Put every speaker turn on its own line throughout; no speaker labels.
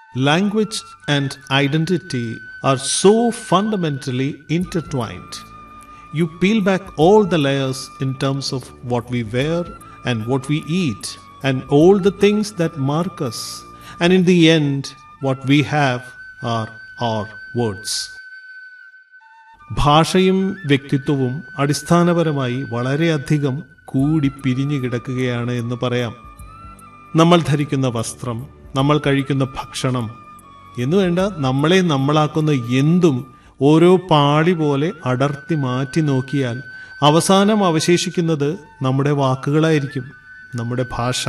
Language and identity are so fundamentally intertwined. You peel back all the layers in terms of what we wear and what we eat, and all the things that mark us. And in the end, what we have are our words. ഭാഷയും വ്യക്തിത്വവും അടിസ്ഥാനപരമായി വളരെയധികം കൂടി പിരിഞ്ഞു കിടക്കുകയാണ് എന്ന് പറയാം നമ്മൾ ധരിക്കുന്ന വസ്ത്രം നമ്മൾ കഴിക്കുന്ന ഭക്ഷണം എന്ന് വേണ്ട നമ്മളെ നമ്മളാക്കുന്ന എന്തും ഓരോ പാളി പോലെ അടർത്തി മാറ്റി നോക്കിയാൽ അവസാനം അവശേഷിക്കുന്നത് നമ്മുടെ വാക്കുകളായിരിക്കും നമ്മുടെ ഭാഷ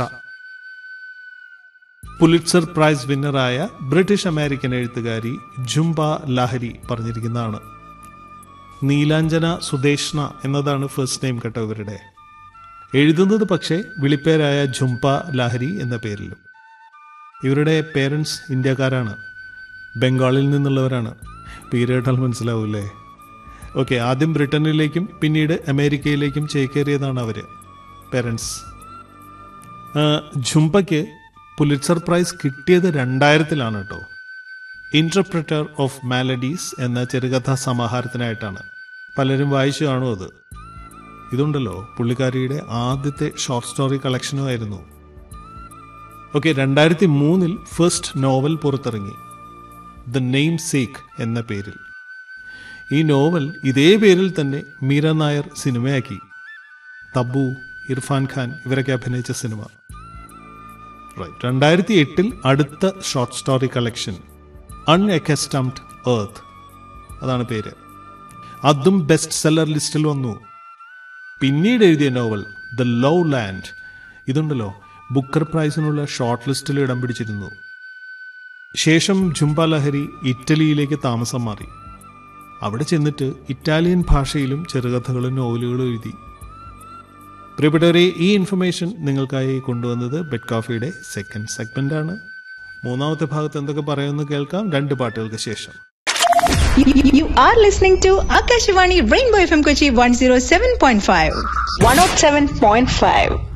പുലിറ്റ്സർ പ്രൈസ് വിന്നറായ ബ്രിട്ടീഷ് അമേരിക്കൻ എഴുത്തുകാരി ജുംബ ലാഹരി പറഞ്ഞിരിക്കുന്നതാണ് നീലാഞ്ജന സുദേഷ്ണ എന്നതാണ് ഫസ്റ്റ് നെയിം കേട്ടോ ഇവരുടെ എഴുതുന്നത് പക്ഷേ വിളിപ്പേരായ ജുംപ ലാഹരി എന്ന പേരിലും ഇവരുടെ പേരൻസ് ഇന്ത്യക്കാരാണ് ബംഗാളിൽ നിന്നുള്ളവരാണ് പേര് കേട്ടാൽ മനസ്സിലാവൂലേ ഓക്കെ ആദ്യം ബ്രിട്ടനിലേക്കും പിന്നീട് അമേരിക്കയിലേക്കും ചേക്കേറിയതാണ് അവർ പേരൻസ് ജുംപയ്ക്ക് പുലിറ്റ്സർ പ്രൈസ് കിട്ടിയത് രണ്ടായിരത്തിലാണ് കേട്ടോ ഇൻറ്റർപ്രറ്റർ ഓഫ് മാലഡീസ് എന്ന ചെറുകഥാ സമാഹാരത്തിനായിട്ടാണ് പലരും വായിച്ചു കാണും അത് ഇതുണ്ടല്ലോ പുള്ളിക്കാരിയുടെ ആദ്യത്തെ ഷോർട്ട് സ്റ്റോറി കളക്ഷനുമായിരുന്നു ഓക്കെ രണ്ടായിരത്തി മൂന്നിൽ ഫസ്റ്റ് നോവൽ പുറത്തിറങ്ങി ദ നെയിം സേക്ക് എന്ന പേരിൽ ഈ നോവൽ ഇതേ പേരിൽ തന്നെ മീര നായർ സിനിമയാക്കി തബു ഇർഫാൻ ഖാൻ ഇവരൊക്കെ അഭിനയിച്ച സിനിമ റൈറ്റ് രണ്ടായിരത്തി എട്ടിൽ അടുത്ത short story collection unaccustomed earth അതാണ് പേര് അതും ബെസ്റ്റ് സെല്ലർ ലിസ്റ്റിൽ വന്നു പിന്നീട് എഴുതിയ നോവൽ ദ ലവ് ലാൻഡ് ഇതുണ്ടല്ലോ ബുക്കർ പ്രൈസിനുള്ള ഷോർട്ട് ലിസ്റ്റിൽ ഇടം പിടിച്ചിരുന്നു ശേഷം ജുംബ ലഹരി ഇറ്റലിയിലേക്ക് താമസം മാറി അവിടെ ചെന്നിട്ട് ഇറ്റാലിയൻ ഭാഷയിലും ചെറുകഥകളും നോവലുകളും എഴുതി പ്രിയപ്പെട്ടവരെ ഈ ഇൻഫർമേഷൻ നിങ്ങൾക്കായി കൊണ്ടുവന്നത് ബെഡ് കോഫിയുടെ സെക്കൻഡ് സെഗ്മെന്റ് ആണ് മൂന്നാമത്തെ ഭാഗത്ത് എന്തൊക്കെ പറയുമെന്ന് കേൾക്കാം രണ്ട് പാട്ടുകൾക്ക് ശേഷം
You, you are listening to Akashvani Rainbow FM Kochi 107.5. 107.5.